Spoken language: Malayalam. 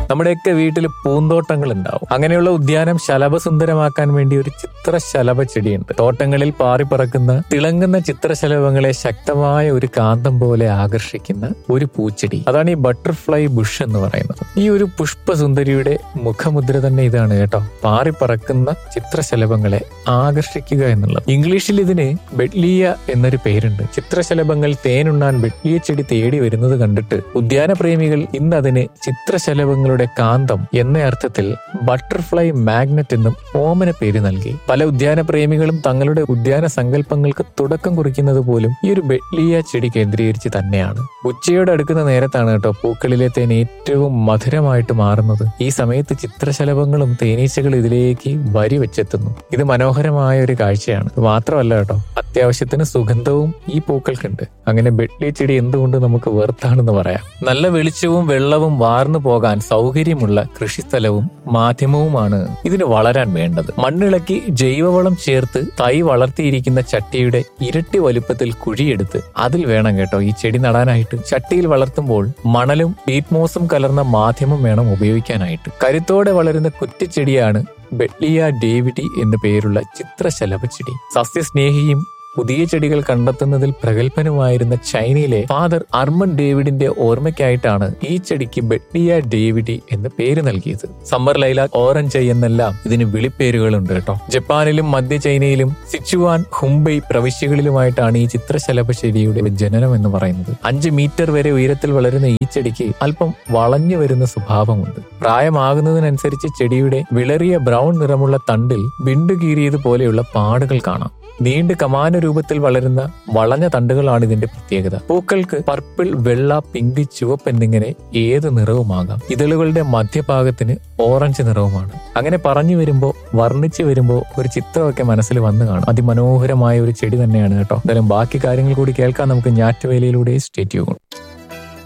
നമ്മുടെയൊക്കെ വീട്ടിൽ പൂന്തോട്ടങ്ങൾ ഉണ്ടാവും അങ്ങനെയുള്ള ഉദ്യാനം ശലഭസുന്ദരമാക്കാൻ വേണ്ടി ഒരു ചിത്രശലഭ ചെടിയുണ്ട് തോട്ടങ്ങളിൽ പാറിപ്പറക്കുന്ന തിളങ്ങുന്ന ചിത്രശലഭങ്ങളെ ശക്തമായ ഒരു കാന്തം പോലെ ആകർഷിക്കുന്ന ഒരു പൂച്ചെടി അതാണ് ഈ ബട്ടർഫ്ലൈ ബുഷ് എന്ന് പറയുന്നത് ഈ ഒരു പുഷ്പസുന്ദരിയുടെ മുഖമുദ്ര തന്നെ ഇതാണ് കേട്ടോ പാറിപ്പറക്കുന്ന ചിത്രശലഭങ്ങളെ ആകർഷിക്കുക എന്നുള്ളത് ഇംഗ്ലീഷിൽ ഇതിന് ബെഡ്ലിയ എന്നൊരു പേരുണ്ട് ചിത്രശലഭങ്ങൾ തേനുണ്ണാൻ ബെഡ്ലിയ ചെടി തേടി വരുന്നത് കണ്ടിട്ട് ഉദ്യാനപ്രേമികൾ ഇന്ന് അതിന് ചിത്രശലഭങ്ങളുടെ കാന്തം എന്ന അർത്ഥത്തിൽ ബട്ടർഫ്ലൈ മാഗ്നറ്റ് എന്നും ഓമന പേര് നൽകി പല ഉദ്യാനപ്രേമികളും തങ്ങളുടെ ഉദ്യാന സങ്കല്പങ്ങൾക്ക് തുടക്കം കുറിക്കുന്നത് പോലും ഈ ഒരു ബെഡ്ലിയ ചെടി കേന്ദ്രീകരിച്ച് തന്നെയാണ് ഉച്ചയോട് അടുക്കുന്ന നേരത്താണ് കേട്ടോ പൂക്കളിലെ തേൻ ഏറ്റവും മധുരമായിട്ട് മാറുന്നത് ഈ സമയത്ത് ചിത്രശലഭങ്ങളും തേനീച്ചകളും ഇതിലേക്ക് വരി വെച്ചെത്തുന്നു ഇത് മനോഹരമായ ഒരു കാഴ്ചയാണ് ഇത് മാത്രമല്ല കേട്ടോ അത്യാവശ്യത്തിന് സുഗന്ധവും ഈ പൂക്കൾക്കുണ്ട് അങ്ങനെ ബെഡ്ലി ചെടി എന്തുകൊണ്ട് നമുക്ക് വെറുത്താണെന്ന് പറയാം നല്ല വെളിച്ചവും വെള്ളവും വാർന്നു പോകാൻ സൗകര്യമുള്ള കൃഷിസ്ഥലവും മാധ്യമവുമാണ് ഇതിന് വളരാൻ വേണ്ടത് മണ്ണിളക്കി ജൈവവളം ചേർത്ത് തൈ വളർത്തിയിരിക്കുന്ന ചട്ടിയുടെ ഇരട്ടി വലുപ്പത്തിൽ കുഴിയെടുത്ത് അതിൽ വേണം കേട്ടോ ഈ ചെടി നടാനായിട്ട് ചട്ടിയിൽ വളർത്തുമ്പോൾ മണലും പീറ്റ്മോസും കലർന്ന മാധ്യമം വേണം ഉപയോഗിക്കാനായിട്ട് കരുത്തോടെ വളരുന്ന കുറ്റിച്ചെടിയാണ് ബെഡ്ലിയ ഡേവിഡി എന്നു പേരുള്ള ചിത്രശലഭ ചെടി സസ്യസ്നേഹിയും പുതിയ ചെടികൾ കണ്ടെത്തുന്നതിൽ പ്രഗത്ഭനുമായിരുന്ന ചൈനയിലെ ഫാദർ അർമൻ ഡേവിഡിന്റെ ഓർമ്മയ്ക്കായിട്ടാണ് ഈ ചെടിക്ക് ബെഡ്ലിയ ഡേവിഡി എന്ന് പേര് നൽകിയത് സമ്മർ ലൈല ഓറഞ്ച് എന്നെല്ലാം ഇതിന് വിളിപ്പേരുകളുണ്ട് കേട്ടോ ജപ്പാനിലും മധ്യ ചൈനയിലും സിച്ചുവാൻ ഹുംബൈ പ്രവിശ്യകളിലുമായിട്ടാണ് ഈ ചിത്രശലഭ ചെടിയുടെ ജനനം എന്ന് പറയുന്നത് അഞ്ച് മീറ്റർ വരെ ഉയരത്തിൽ വളരുന്ന ഈ ചെടിക്ക് അല്പം വളഞ്ഞു വരുന്ന സ്വഭാവമുണ്ട് പ്രായമാകുന്നതിനനുസരിച്ച് ചെടിയുടെ വിളറിയ ബ്രൗൺ നിറമുള്ള തണ്ടിൽ ബിണ്ടുകീറിയത് പോലെയുള്ള പാടുകൾ കാണാം നീണ്ട് കമാന രൂപത്തിൽ വളരുന്ന വളഞ്ഞ തണ്ടുകളാണ് ഇതിന്റെ പ്രത്യേകത പൂക്കൾക്ക് പർപ്പിൾ വെള്ള പിങ്ക് ചുവപ്പ് എന്നിങ്ങനെ ഏത് നിറവുമാകാം ഇതളുകളുടെ മധ്യഭാഗത്തിന് ഓറഞ്ച് നിറവുമാണ് അങ്ങനെ പറഞ്ഞു വരുമ്പോ വർണ്ണിച്ചു വരുമ്പോ ഒരു ചിത്രമൊക്കെ മനസ്സിൽ വന്നു കാണും അതിമനോഹരമായ ഒരു ചെടി തന്നെയാണ് കേട്ടോ എന്തായാലും ബാക്കി കാര്യങ്ങൾ കൂടി കേൾക്കാൻ നമുക്ക് ഞാറ്റുവേലയിലൂടെ സ്റ്റേറ്റ് ചെയ്യും